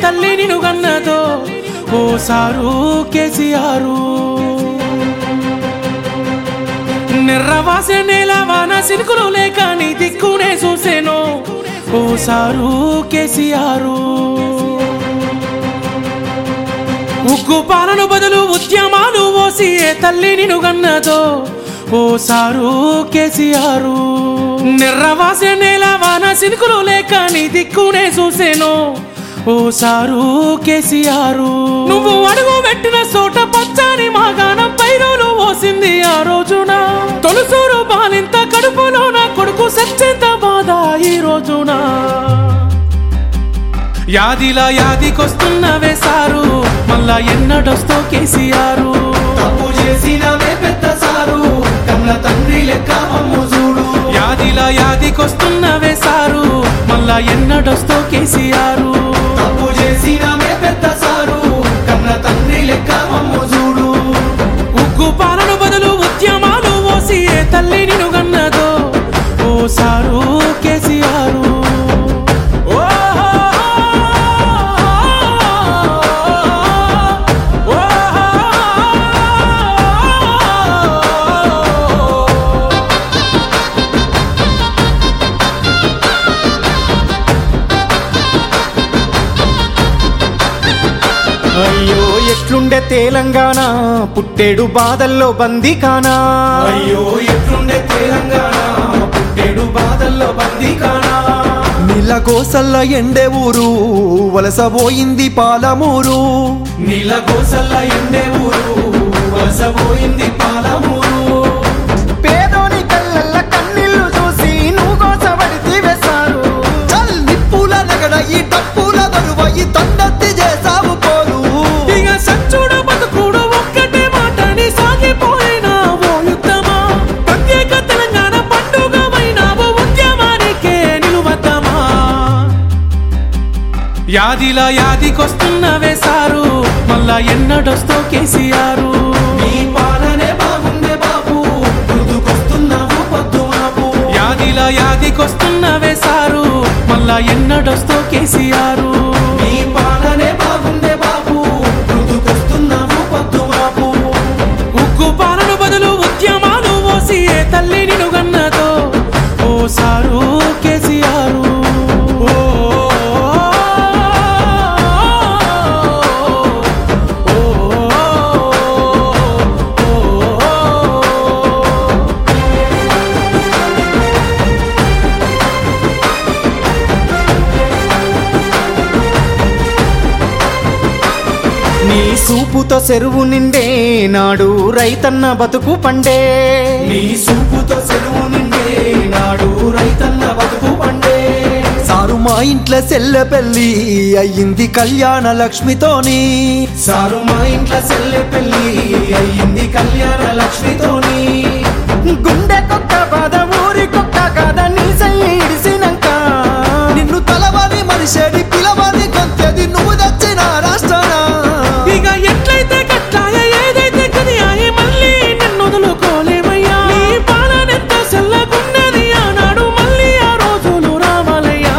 తల్లి నిను గన్నదో ఓ sir KCR నిర్రవాసే నేల వాన సినుకులు లేక నీ దిక్కునే చూసేను ఓ సారు కేసీఆరు ఉగ్గు పాలన బదులు ఉద్యమాలు ఓసి ఏ తల్లి నిను గన్నదో ఓ సారు కేసీఆరు నిర్రవాసే నేల వాన సినుకులు లేక నీ దిక్కునే చూసేను ఓ సారు కేసీఆరు నువ్వు అడుగు పెట్టిన చోట పచ్చని మాగానం పైరులు ఓసింది ఆ రోజున తొలుసూరు బాలింత కడుపులో నా కొడుకు సచ్చేంత బాధ ఈ రోజున యాదిలా యాదికొస్తున్నవే సారు మళ్ళా ఎన్నడొస్తో కేసీఆర్ తప్పు చేసినవే పెద్ద సారు కన్న తండ్రి లెక్క మమ్ము చూడు యాదిలా యాదికొస్తున్నవే సారు మళ్ళా ఎన్నడొస్తో కేసీఆర్ తప్పు చేసినవే పెద్ద సారు కన్న తండ్రి లెక్క మమ్ము చూడు ఉగ్గు పాలన బదులు ఉద్యమాలు ఓసి ఏ తల్లి నిను గన్నదో ఓ సారు కేసీఆర్ అయ్యో ఎట్లుండే తెలంగాణ పుట్టేడు బాధల్లో బందీ కానా అయ్యో ఎట్లుండే తెలంగాణ పుట్టేడు బాధల్లో బందీ కానా నీళ్ళ కోసల్ల ఎండే ఊరు వలసబోయింది పాలమూరు నీల గోసల్ల ఎండే ఊరు వలసపోయింది పాలమూరు పేదోని కళ్ళల్ల కన్నీళ్లు చూసి నువ్వు కోసబడితే వేశారు చల్ నిప్పుల నగడ ఈ డప్పుల దరువ ఈ తండెత్తి చేసావు పోరు ఇక సచ్చుడు బతుకుడు ఒక్కటే మాటని సాగిపోయినా ఓ యుద్ధమా ప్రత్యేక తెలంగాణ పండుగమైనావు ఉద్యమానికే నిలువద్దమా యాదిలా యాదికొస్తున్నవే సారు మళ్ళా ఎన్నడొస్తో కేసీఆర్ నీ పాలనే బాగుండే బాబు గుర్తుకొస్తున్నావు పొద్దు మాపు యాదిలా యాదికొస్తున్నవే సారు మళ్ళా ఎన్నడొస్తో కేసీఆర్ నీ పాలనే బాగుండే బాబు గుర్తుకొస్తున్నావు పొద్దు మాపు ఉగ్గు పాలన బదులు ఉద్యమాలు ఓసి ఏ తల్లి నిను గన్నదో ఓ సారు కేసీఆర్ ఓ నీ సూపుతో చెరువు నిండే నాడు రైతన్న బతుకు పండే నీ సూపుతో సెలవు నిండే నాడు రైతన్న బతుకు పండే సారు మా ఇంట్లో సెల్లె పెళ్ళి అయ్యింది కళ్యాణ లక్ష్మితోని సారు మా ఇంట్లో సెల్లె పెళ్లి అయ్యింది కళ్యాణ లక్ష్మితోని గుండె కొక్క బాధ ఊరి కొక్క కాద నీ సయ్యి ఇడిసినాక నిన్ను తలవని మనిషేడి పిలవని కొంతది నువ్వు తెచ్చిన రాష్ట్రాన ఇక ఎట్లయితే కట్లాయ ఏదైతే కదియాయి మళ్ళీ నిన్ను వదులుకోలేమయ్యా నీ పాలనెంత సెల్లగున్నది ఆనాడు మళ్ళీ ఆ రోజులు రావాలయ్యా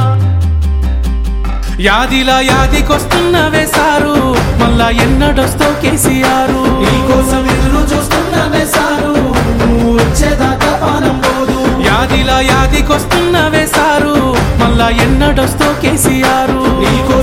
యాదిలా యాదికొస్తున్నవే సారు మళ్ళా ఎన్నడొస్తో కేసీఆర్ నీకోసం ఎదురు చూస్తున్నానే సారు నువ్వు వచ్చేదాకా పానం పోదు యాదిలా యాదికొస్తున్నవే సారు మళ్ళా ఎన్నడొస్తో కేసీఆర్ నీకోసం